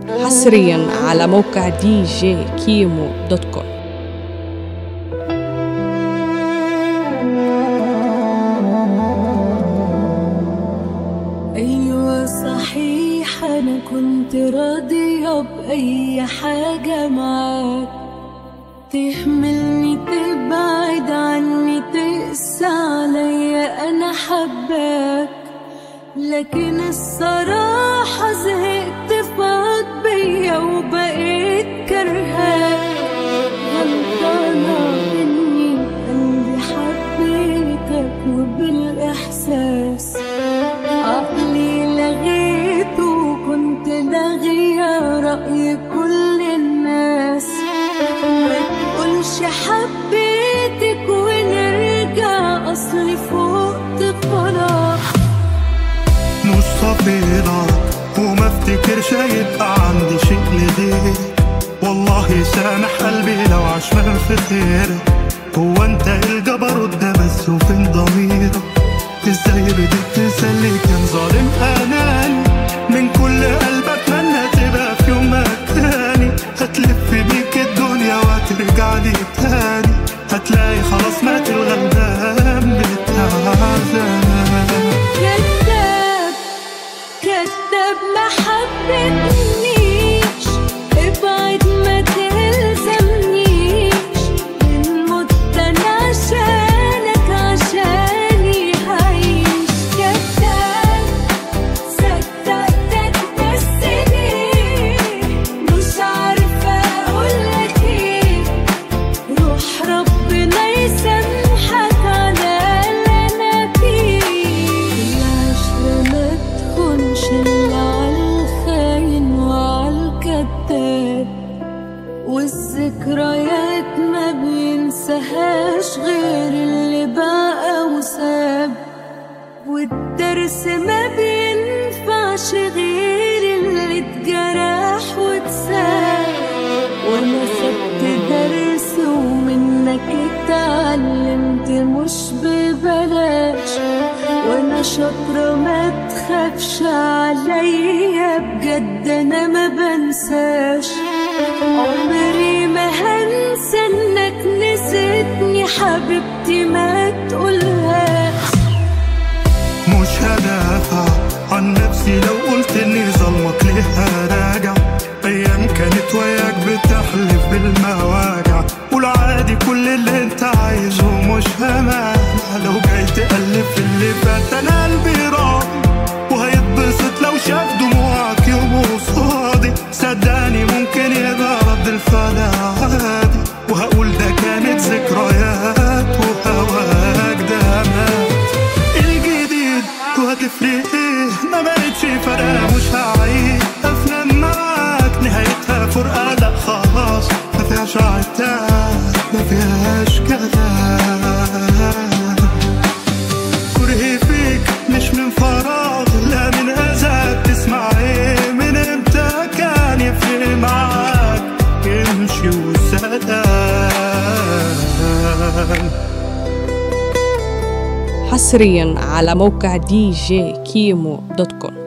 حصريا على موقع دي جي كيمو دوت كوم أيوة صحيح أنا كنت راضية بأي حاجة معاك تهملني تبعد عني تقسى عليا أنا حباك لكن الصراحة زهقت فاض بيا وبقيت كرهاك غلطانة مني قلبي حبيتك وبالإحساس عقلي لغيته وكنت لاغية رأي كل الناس ما تقولش حبيتك ونرجع أصلي فوقت خلاص مش صفيلك وما افتكرش هيبقى عندي شيء لغيرك والله سامح قلبي لو عشمان في خيرك هو انت الجبروت ده بس وفين ضميرك ازاي بدك تسلي كان ظالم اناني من كل قلب اتمنى تبقى في يوم مكاني هتلف بيك الدنيا وهترجع لي تاني هتلاقي خلاص مات الغلبان بتاع زمان كذاب كذاب ما حبتنيش ابعد ما تلزمنيش من مت انا عشانك عشاني هعيش كذاب صدقتك بس ليه مش عارفة اقولك ايه روح ربنا يسامحك على اللي انا فيه العشرة ما تخونش الا عالخاين وعالكداب والذكريات ما بينساهاش غير اللي بقى وساب والدرس ما بينفعش غير اللي اتجرح واتساب وانا خدت درس ومنك اتعلمت مش ببلاش وانا شاطرة ما تخافش عليا بجد انا ما بنساش عمري ما هنسى انك نسيتني حبيبتي ما تقولهاش مش هدافع عن نفسي لو قلت اني ظلمك ليه هراجع ايام كانت وياك بتحلف بالمواجع قول عادي كل اللي انت عايزه مش همانع لو جاي تقلب في اللي فات انا قلبي راضي وهيتبسط لو شاف دموعك يوم قصادي صدقني ممكن يبقى رد الفعل عادي وهقول ده كانت ذكريات وهواك ده مات الجديد وهتفرق ايه ما بقتش فارقة مش هعيد افلام معاك نهايتها فرقة لا خلاص ما فيهاش عتاب ما فيهاش كلام كرهي فيك مش من فراغ لا من اذى تسمع ايه من امتى كان يفرق معاك يمشي وسلام حصريا على موقع دي جي كيمو دوت كوم